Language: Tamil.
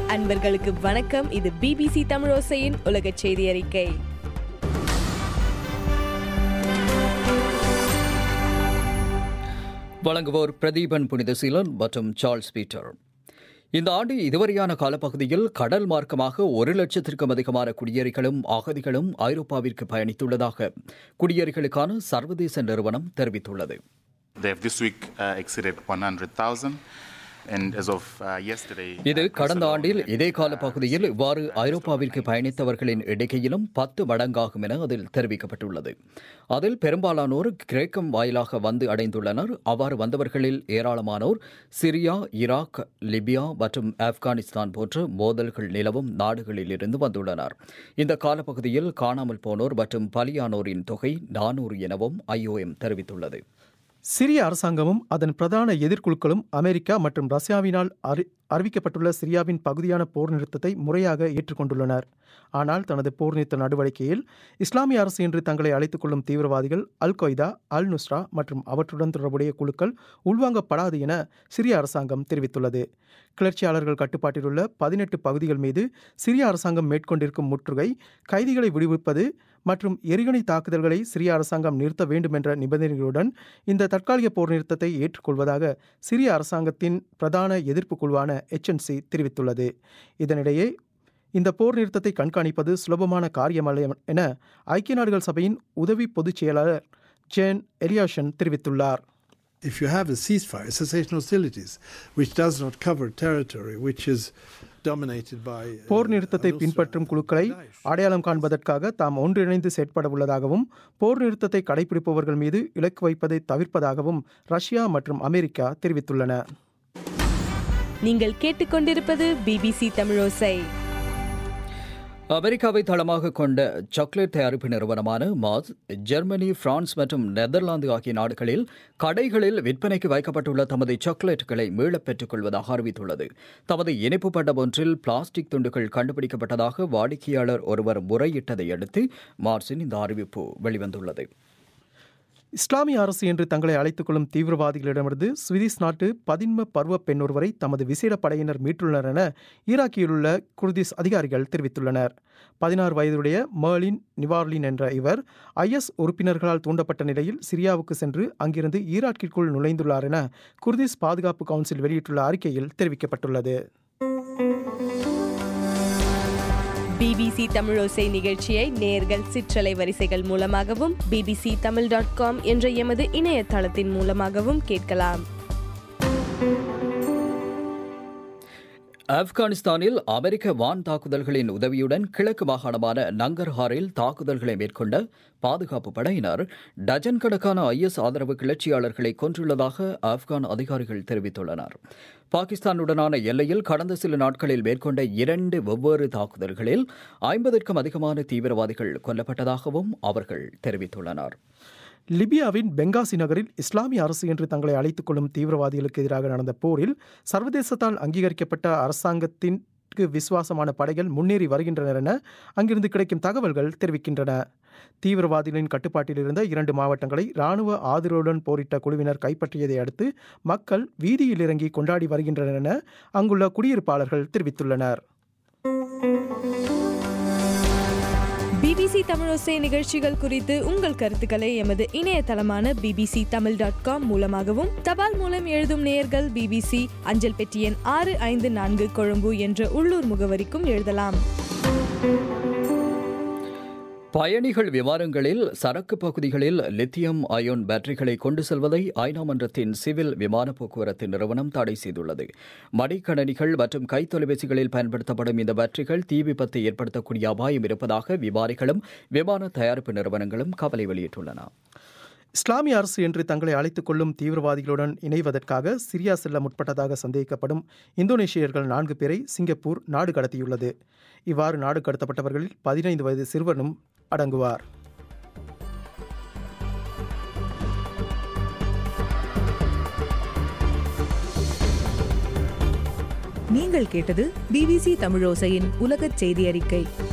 அன்பர்களுக்கு வணக்கம் இது பிபிசி தமிழோசையின் உலக செய்தி அறிக்கை வழங்குவோர் பிரதீபன் புனிதசீலன் மற்றும் சார்ல்ஸ் பீட்டர் இந்த ஆண்டு இதுவரையான காலப்பகுதியில் கடல் மார்க்கமாக ஒரு லட்சத்திற்கும் அதிகமான குடியேறிகளும் அகதிகளும் ஐரோப்பாவிற்கு பயணித்துள்ளதாக குடியேறிகளுக்கான சர்வதேச நிறுவனம் தெரிவித்துள்ளது They have this week uh, exceeded 100,000. And as of uh, yesterday, இது uh, கடந்த Greece ஆண்டில் alone இதே had, கால uh, பகுதியில் இவ்வாறு ஐரோப்பாவிற்கு பயணித்தவர்களின் எண்ணிக்கையிலும் பத்து மடங்காகும் என அதில் தெரிவிக்கப்பட்டுள்ளது அதில் பெரும்பாலானோர் கிரேக்கம் வாயிலாக வந்து அடைந்துள்ளனர் அவ்வாறு வந்தவர்களில் ஏராளமானோர் சிரியா ஈராக் லிபியா மற்றும் ஆப்கானிஸ்தான் போன்ற மோதல்கள் நிலவும் நாடுகளில் இருந்து வந்துள்ளனர் இந்த காலப்பகுதியில் காணாமல் போனோர் மற்றும் பலியானோரின் தொகை நானூறு எனவும் ஐஓஎம் தெரிவித்துள்ளது சிரிய அரசாங்கமும் அதன் பிரதான எதிர்க்குழுக்களும் அமெரிக்கா மற்றும் ரஷ்யாவினால் அறி அறிவிக்கப்பட்டுள்ள சிரியாவின் பகுதியான போர் நிறுத்தத்தை முறையாக ஏற்றுக்கொண்டுள்ளனர் ஆனால் தனது போர் நிறுத்த நடவடிக்கையில் இஸ்லாமிய அரசு என்று தங்களை அழைத்துக் கொள்ளும் தீவிரவாதிகள் அல் கொய்தா அல் நுஸ்ரா மற்றும் அவற்றுடன் தொடர்புடைய குழுக்கள் உள்வாங்கப்படாது என சிரிய அரசாங்கம் தெரிவித்துள்ளது கிளர்ச்சியாளர்கள் கட்டுப்பாட்டில் உள்ள பதினெட்டு பகுதிகள் மீது சிரிய அரசாங்கம் மேற்கொண்டிருக்கும் முற்றுகை கைதிகளை விடுவிப்பது மற்றும் எரிகணை தாக்குதல்களை சிரிய அரசாங்கம் நிறுத்த வேண்டும் என்ற நிபந்தனைகளுடன் இந்த தற்காலிக போர் நிறுத்தத்தை ஏற்றுக்கொள்வதாக சிரிய அரசாங்கத்தின் பிரதான எதிர்ப்பு குழுவான எச்என்சி தெரிவித்துள்ளது இதனிடையே இந்த போர் நிறுத்தத்தை கண்காணிப்பது சுலபமான காரியமல்ல என ஐக்கிய நாடுகள் சபையின் உதவி பொதுச் செயலாளர் ஜேன் எலியாஷன் தெரிவித்துள்ளார் If you have a ceasefire, cessation hostilities, which does not cover territory which is dominated by uh, போர் நிறுத்தத்தை al-Nusra பின்பற்றும் குழுக்களை and Daesh, அடையாளம் காண்பதற்காக தாம் ஒன்றிணைந்து செயற்பட உள்ளதாகவும் போர் நிறுத்தத்தை கடைபிடிப்பவர்கள் மீது இலக்கு வைப்பதை தவிர்ப்பதாகவும் ரஷ்யா மற்றும் அமெரிக்கா தெரிவித்துள்ளன நீங்கள் கேட்டுக்கொண்டிருப்பது பிபிசி தமிழோசை அமெரிக்காவை தளமாக கொண்ட சாக்லேட் தயாரிப்பு நிறுவனமான மாஸ் ஜெர்மனி பிரான்ஸ் மற்றும் நெதர்லாந்து ஆகிய நாடுகளில் கடைகளில் விற்பனைக்கு வைக்கப்பட்டுள்ள தமது சாக்லேட்டுகளை மீளப் பெற்றுக் கொள்வதாக அறிவித்துள்ளது தமது இனிப்பு பண்டம் ஒன்றில் பிளாஸ்டிக் துண்டுகள் கண்டுபிடிக்கப்பட்டதாக வாடிக்கையாளர் ஒருவர் முறையிட்டதை அடுத்து மார்ஸின் இந்த அறிவிப்பு வெளிவந்துள்ளது இஸ்லாமிய அரசு என்று தங்களை அழைத்துக் கொள்ளும் தீவிரவாதிகளிடமிருந்து சுவிதிஸ் நாட்டு பதின்ம பருவ பெண் ஒருவரை தமது விசேட படையினர் மீட்டுள்ளனர் என ஈராக்கிலுள்ள குர்திஸ் அதிகாரிகள் தெரிவித்துள்ளனர் பதினாறு வயதுடைய மேர்லின் நிவார்லின் என்ற இவர் ஐஎஸ் உறுப்பினர்களால் தூண்டப்பட்ட நிலையில் சிரியாவுக்கு சென்று அங்கிருந்து ஈராக்கிற்குள் நுழைந்துள்ளார் என குர்திஸ் பாதுகாப்பு கவுன்சில் வெளியிட்டுள்ள அறிக்கையில் தெரிவிக்கப்பட்டுள்ளது பிபிசி தமிழோசை நிகழ்ச்சியை நேர்கள் சிற்றலை வரிசைகள் மூலமாகவும் பிபிசி தமிழ் டாட் காம் என்ற எமது இணையதளத்தின் மூலமாகவும் கேட்கலாம் ஆப்கானிஸ்தானில் அமெரிக்க வான் தாக்குதல்களின் உதவியுடன் கிழக்கு மாகாணமான நங்கர்ஹாரில் தாக்குதல்களை மேற்கொண்ட பாதுகாப்பு படையினர் டஜன் கணக்கான ஐஎஸ் ஆதரவு கிளர்ச்சியாளர்களை கொன்றுள்ளதாக ஆப்கான் அதிகாரிகள் தெரிவித்துள்ளனர் பாகிஸ்தானுடனான எல்லையில் கடந்த சில நாட்களில் மேற்கொண்ட இரண்டு வெவ்வேறு தாக்குதல்களில் ஐம்பதற்கும் அதிகமான தீவிரவாதிகள் கொல்லப்பட்டதாகவும் அவர்கள் தெரிவித்துள்ளனர் லிபியாவின் பெங்காசி நகரில் இஸ்லாமிய அரசு என்று தங்களை அழைத்துக் கொள்ளும் தீவிரவாதிகளுக்கு எதிராக நடந்த போரில் சர்வதேசத்தால் அங்கீகரிக்கப்பட்ட அரசாங்கத்திற்கு விசுவாசமான படைகள் முன்னேறி வருகின்றனர் என அங்கிருந்து கிடைக்கும் தகவல்கள் தெரிவிக்கின்றன தீவிரவாதிகளின் கட்டுப்பாட்டில் இருந்த இரண்டு மாவட்டங்களை இராணுவ ஆதரவுடன் போரிட்ட குழுவினர் கைப்பற்றியதை அடுத்து மக்கள் வீதியில் இறங்கி கொண்டாடி வருகின்றனர் என அங்குள்ள குடியிருப்பாளர்கள் தெரிவித்துள்ளனர் பிபிசி தமிழோசை நிகழ்ச்சிகள் குறித்து உங்கள் கருத்துக்களை எமது இணையதளமான பிபிசி தமிழ் டாட் காம் மூலமாகவும் தபால் மூலம் எழுதும் நேயர்கள் பிபிசி அஞ்சல் பெட்டி எண் ஆறு ஐந்து நான்கு கொழும்பு என்ற உள்ளூர் முகவரிக்கும் எழுதலாம் பயணிகள் விமானங்களில் சரக்கு பகுதிகளில் லித்தியம் அயோன் பேட்டரிகளை கொண்டு செல்வதை ஐநா மன்றத்தின் சிவில் விமான போக்குவரத்து நிறுவனம் தடை செய்துள்ளது மடிக்கணனிகள் மற்றும் கைத்தொலைபேசிகளில் பயன்படுத்தப்படும் இந்த பேட்டரிகள் தீ விபத்தை ஏற்படுத்தக்கூடிய அபாயம் இருப்பதாக விமானிகளும் விமான தயாரிப்பு நிறுவனங்களும் கவலை வெளியிட்டுள்ளன இஸ்லாமிய அரசு என்று தங்களை அழைத்துக் கொள்ளும் தீவிரவாதிகளுடன் இணைவதற்காக சிரியா செல்ல முற்பட்டதாக சந்தேகிக்கப்படும் இந்தோனேஷியர்கள் நான்கு பேரை சிங்கப்பூர் நாடு கடத்தியுள்ளது இவ்வாறு நாடு கடத்தப்பட்டவர்களில் பதினைந்து வயது சிறுவனும் அடங்குவார் நீங்கள் கேட்டது பிபிசி தமிழோசையின் உலகச் செய்தி அறிக்கை